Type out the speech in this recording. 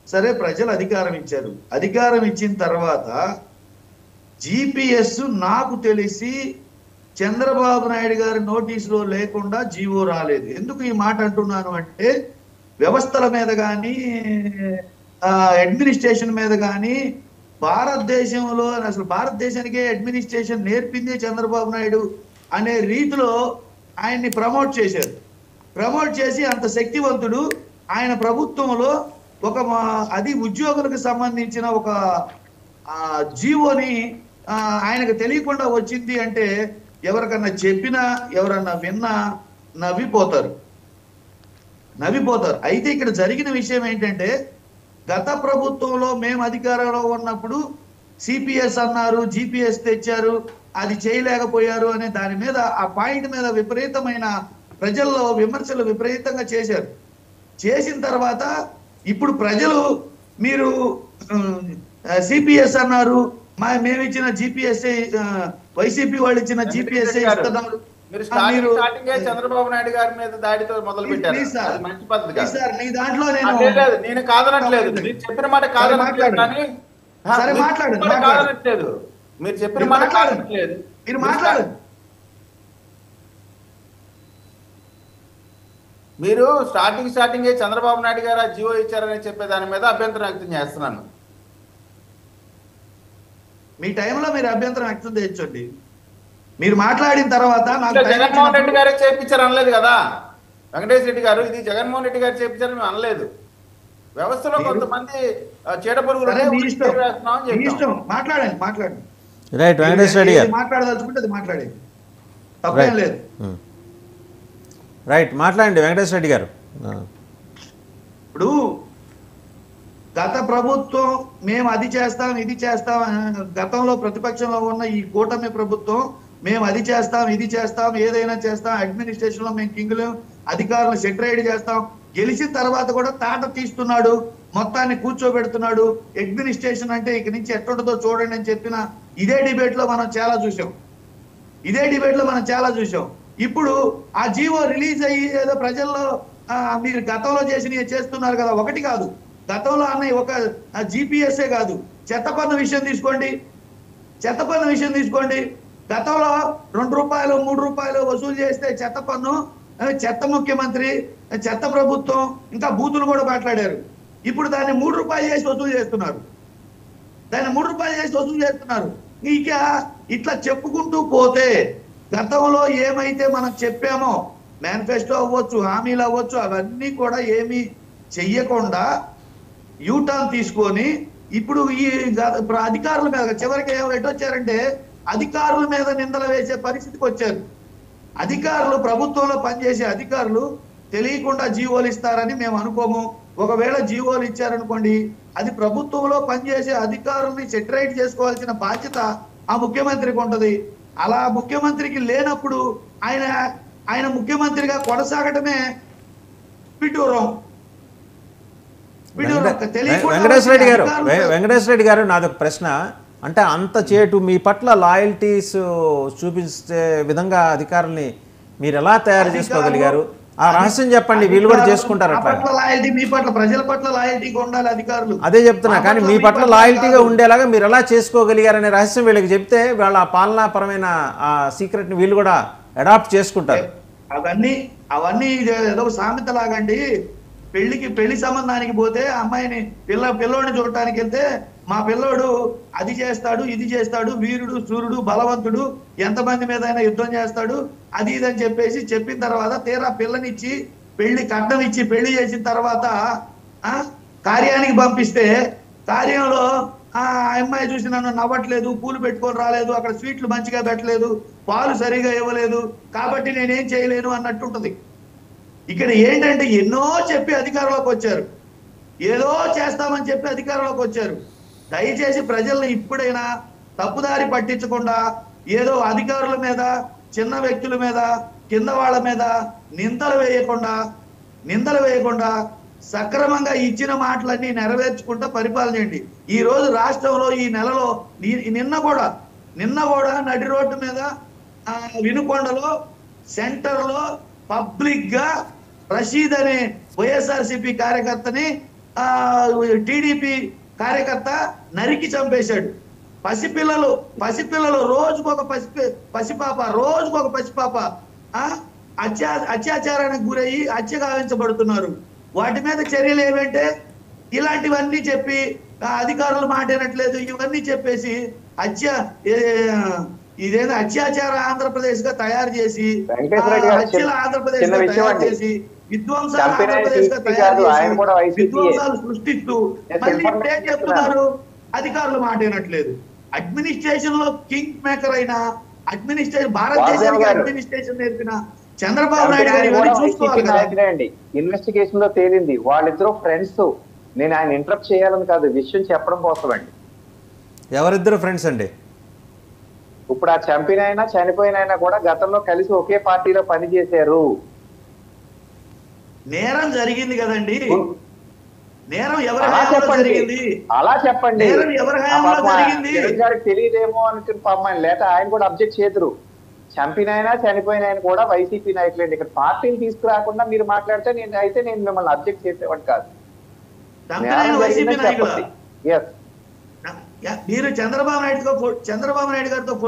సరే ప్రజలు అధికారం ఇచ్చారు అధికారం ఇచ్చిన తర్వాత జిపిఎస్ నాకు తెలిసి చంద్రబాబు నాయుడు గారి నోటీసులో లేకుండా జీవో రాలేదు ఎందుకు ఈ మాట అంటున్నాను అంటే వ్యవస్థల మీద కానీ అడ్మినిస్ట్రేషన్ మీద కానీ భారతదేశంలో అసలు భారతదేశానికే అడ్మినిస్ట్రేషన్ నేర్పింది చంద్రబాబు నాయుడు అనే రీతిలో ఆయన్ని ప్రమోట్ చేశారు ప్రమోట్ చేసి అంత శక్తివంతుడు ఆయన ప్రభుత్వంలో ఒక మా- అది ఉద్యోగులకు సంబంధించిన ఒక ఆ జీవోని ఆ, ఆయనకు తెలియకుండా వచ్చింది అంటే ఎవరికన్నా చెప్పినా ఎవరన్నా విన్నా నవ్విపోతారు నవ్విపోతారు అయితే ఇక్కడ జరిగిన విషయం ఏంటంటే గత ప్రభుత్వంలో మేము అధికారంలో ఉన్నప్పుడు సిపిఎస్ అన్నారు జిపిఎస్ తెచ్చారు అది చేయలేకపోయారు అనే దాని మీద ఆ పాయింట్ మీద విపరీతమైన ప్రజల్లో విమర్శలు విపరీతంగా చేశారు చేసిన తర్వాత ఇప్పుడు ప్రజలు మీరు సిపిఎస్ అన్నారు మా మేము ఇచ్చిన జిపిఎస్ వైసీపీ వాళ్ళు ఇచ్చిన జిపిఎస్ ఇస్తున్నారు మీరు ఆ, స్టార్టింగ్ స్టార్టింగే చంద్రబాబు నాయుడు గారి మీద దాడితో మొదలు పెట్టారు ప్లీజ్ సార్. అది మంచి పద్ధతి ప్లీజ్ కాదు సార్ నీ దాంట్లో నేను అదే లేదు నేను కాదనట్లేదు మీరు చెప్పిన మాట కాదనట్లేదు మాట్లాడండి. కానీ ఆ, సరే మీరు మాట్లాడండి, చెప్పిన మాట మాట్లాడండి. కాదనట్లేదు మీరు చెప్పిన మీరు మాట మాట్లాడండి. కాదనట్లేదు మీరు మాట్లాడండి మీరు స్టార్టింగ్ స్టార్టింగే చంద్రబాబు నాయుడు గారు ఆ జియో ఇచ్చారని చెప్పే దాని మీద అభ్యంతరం వ్యక్తం చేస్తున్నాను మీ టైంలో మీరు అభ్యంతరం వ్యక్తం చేయొచ్చండి మీరు మాట్లాడిన తర్వాత నాకు ఇంకా టైం జగన్మోహన్ రెడ్డి ఇచ్చినప్పుడు- గారే చేపించారు అనలేదు కదా వెంకటేష్ రెడ్డి గారు ఇది జగన్మోహన్ రెడ్డి గారు చేపించారని మేము అనలేదు వ్యవస్థలో మీరు- కొంతమంది ఆ, చీడపురుగులు సరే, ఉంటే మీ ఉరికి ఇష్టం వేస్తున్నాం అని మీ చెప్పాం. ఇష్టం మాట్లాడండి మాట్లాడండి రైట్ వెంకటేశ్వర రెడ్డి గారు ఏది మాట్లాడదలుచుకుంటే అది మాట్లాడేది తప్పేం రైట్ లేదు ఉమ్. రైట్ మాట్లాడండి వెంకటేశ్వర రెడ్డి గారు ఆ. ఇప్పుడు గత ప్రభుత్వం మేము అది చేస్తాం ఇది చేస్తాం అని గతంలో ప్రతిపక్షంలో ఉన్న ఈ కూటమి ప్రభుత్వం మేము అది చేస్తాం ఇది చేస్తాం ఏదైనా చేస్తాం అడ్మినిస్ట్రేషన్ లో మేము కింగులు అధికారులను సెటరైడ్ చేస్తాం గెలిచిన తర్వాత కూడా తాట తీస్తున్నాడు మొత్తాన్ని కూర్చోబెడుతున్నాడు అడ్మినిస్ట్రేషన్ అంటే ఇక నుంచి ఎట్టుంటుందో చూడండి అని చెప్పిన ఇదే డిబేట్ లో మనం చాలా చూసాం ఇదే డిబేట్ లో మనం చాలా చూసాం ఇప్పుడు ఆ జీవో రిలీజ్ అయ్యి ఏదో ప్రజల్లో ఆ, మీరు గతంలో చేసినవి చేస్తున్నారు కదా ఒకటి కాదు గతంలో అన్న ఒక జిపిఎస్ఏ కాదు చెత్త పన్ను విషయం తీసుకోండి చెత్త పన్ను విషయం తీసుకోండి గతంలో రెండు రూపాయలు మూడు రూపాయలు వసూలు చేస్తే చెత్త పన్ను ఆ, చెత్త ముఖ్యమంత్రి ఆ, చెత్త ప్రభుత్వం ఇంకా బూతులు కూడా మాట్లాడారు ఇప్పుడు దాన్ని మూడు రూపాయలు చేసి వసూలు చేస్తున్నారు దాన్ని మూడు రూపాయలు చేసి వసూలు చేస్తున్నారు ఇక ఇట్లా చెప్పుకుంటూ పోతే గతంలో ఏమైతే మనం చెప్పామో మేనిఫెస్టో అవ్వచ్చు హామీలు అవ్వచ్చు అవన్నీ కూడా ఏమీ చెయ్యకుండా యూటర్న్ తీసుకొని ఇప్పుడు ఈ గ- ఇప్పుడు అధికారుల మీద చివరికి ఏమో ఎటొచ్చారంటే అధికారుల మీద నిందలు వేసే పరిస్థితికి వచ్చారు అధికారులు ప్రభుత్వంలో పనిచేసే అధికారులు తెలియకుండా జీవోలు ఇస్తారని మేము అనుకోము ఒకవేళ జీవోలు ఇచ్చారనుకోండి అది ప్రభుత్వంలో పనిచేసే అధికారుల్ని సెటరైట్ చేసుకోవాల్సిన బాధ్యత ఆ ముఖ్యమంత్రికి ఉంటది అలా ముఖ్యమంత్రికి లేనప్పుడు ఆయన ఆయన ముఖ్యమంత్రిగా కొనసాగటమే విడ్డూరం విడ్డూరం. వెంకట- తెలియకుండా వెంకటేశ్వర రెడ్డి గారు అధికారులు- వె- వెంకటేశ్వర రెడ్డి గారు నాదొక ప్రశ్న అంటే అంత చేటు మీ పట్ల లాయల్టీస్ చూపించే విధంగా అధికారుల్ని మీరు ఎలా తయారు చేసుకోగలిగారు ఆ రహస్యం చెప్పండి వీళ్ళు కూడా అధికారులు చేసుకుంటారు మా అట్లా పట్ల లాయల్టీ మీ పట్ల ప్రజల పట్ల లాయల్టీగా ఉండాలి అధికారులు అదే చెప్తున్నా మా కానీ మీ మీ పట్ల పట్ల లాయల్టీగా కాదు. ఉండేలాగా మీరు ఎలా చేసుకోగలిగారనే రహస్యం వీళ్ళకి చెప్తే వాళ్ళ ఆ పాలనాపరమైన ఆ సీక్రెట్ని వీళ్ళు కూడా అడాప్ట్ చేసుకుంటారు అవన్నీ అవన్నీ ఇది ఏదో ఒక సామెత లాగండి పెళ్లికి పెళ్లి సంబంధానికి పోతే అమ్మాయిని పిల్ల పిల్లోడిని చూడటానికి వెళ్తే మా పిల్లోడు అది చేస్తాడు ఇది చేస్తాడు వీరుడు సూర్యుడు బలవంతుడు ఎంతమంది మీద అయినా యుద్ధం చేస్తాడు అది ఇది అని చెప్పేసి చెప్పిన తర్వాత తీరా పిల్లనిచ్చి పెళ్లి కట్నం ఇచ్చి పెళ్లి చేసిన తర్వాత ఆ కార్యానికి పంపిస్తే కార్యంలో ఆ అమ్మాయి చూసి నన్ను నవ్వట్లేదు పూలు పెట్టుకొని రాలేదు అక్కడ స్వీట్లు మంచిగా పెట్టలేదు పాలు సరిగా ఇవ్వలేదు కాబట్టి నేనేం చేయలేను అన్నట్టుంటది ఇక్కడ ఏంటంటే ఎన్నో చెప్పి అధికారంలోకి వచ్చారు ఏదో చేస్తామని చెప్పి అధికారంలోకి వచ్చారు దయచేసి ప్రజల్ని ఇప్పుడైనా తప్పుదారి పట్టించకుండా ఏదో అధికారుల మీద చిన్న వ్యక్తుల మీద కింద వాళ్ళ మీద నిందలు వేయకుండా నిందలు వేయకుండా సక్రమంగా ఇచ్చిన మాటలన్నీ నెరవేర్చుకుంటూ పరిపాలన చేయండి ఈ రోజు రాష్ట్రంలో ఈ నెలలో ఈ- నిన్న కూడా నిన్న కూడా నడి రోడ్డు మీద ఆ, వినుకొండలో సెంటర్ లో పబ్లిక్ గా రషీద్ అనే వైఎస్ఆర్సీపీ కార్యకర్తని టీడీపీ కార్యకర్త నరికి చంపేశాడు పసిపిల్లలు పసిపిల్లలు రోజుకొక పసి పసిపాప రోజుకొక పసిపాప ఆ, అత్యా అత్యాచారానికి గురయ్యి హత్య గావించబడుతున్నారు వాటి మీద చర్యలు ఏమంటే ఇలాంటివన్నీ చెప్పి ఆ, అధికారులు మాట వినట్లేదు ఇవన్నీ చెప్పేసి హత్య ఏ- ఇదేదో అత్యాచార ఆంధ్రప్రదేశ్ గా తయారు చేసి వెంకటేశ్వర రెడ్డి ఆ, గారు హత్యల చిన్న- ఆంధ్రప్రదేశ్ చిన్న గా విషయం తయారు అండి. చేసి విధ్వంసాలు చంపిన ఆంధ్రప్రదేశ్ గా CP తయారు కాదు, ఆయన చేసి కూడా YCP యే. విధ్వంసాలు సృష్టిస్తూ Yes, మళ్ళీ information ఇప్పుడు ఏం చెప్తున్నారు అధికారులు మాట వినట్లేదు అడ్మినిస్ట్రేషన్ లో కింగ్ మేకర్ అయిన అడ్మినిస్ట్రేషన్ భారతదేశానికి వాసుదేవ్ గారు. అడ్మినిస్ట్రేషన్ నేర్పిన చంద్రబాబు నాయుడు గారు చంపిన ఆయన ఇవన్నీ కూడా చూసుకోవాలి వైసీపీ కదా నాయకుడే అండి ఇన్వెస్టిగేషన్ లో తేలింది వాళ్ళిద్దరూ ఫ్రెండ్స్ నేను ఆయన ఇంటరప్ట్ చేయాలని కాదు విషయం చెప్పడం కోసం అండి ఎవరిద్దరు ఫ్రెండ్స్ అండి ఇప్పుడు ఆ చంపిన అయినా చనిపోయిన అయినా కూడా గతంలో కలిసి ఒకే పార్టీలో పనిచేశారు నేరం జరిగింది కదండి నేరం ఎవరి అలా హయాంలో చెప్పండి జరిగింది అలా చెప్పండి నేరం ఎవరి ఆ హయాంలో పాపం ఆ జరిగింది? జగన్ గారికి తెలియదేమో అనుకుని పాపం లేక ఆయన కూడా అబ్జెక్ట్ చేదురు చంపిన అయినా చనిపోయిన ఆయన కూడా వైసీపీ నాయకులండి ఇక్కడ పార్టీని తీసుకురాకుండా మీరు మాట్లాడితే నేను అయితే నేను మిమ్మల్ని అబ్జెక్ట్ చేసేవాడు కాదు చంపిన ఆయన వైసీపీ నాయకులు ఎస్ మీరు చంద్రబాబు నాయుడుతో ఫో- చంద్రబాబు నాయుడు గారితో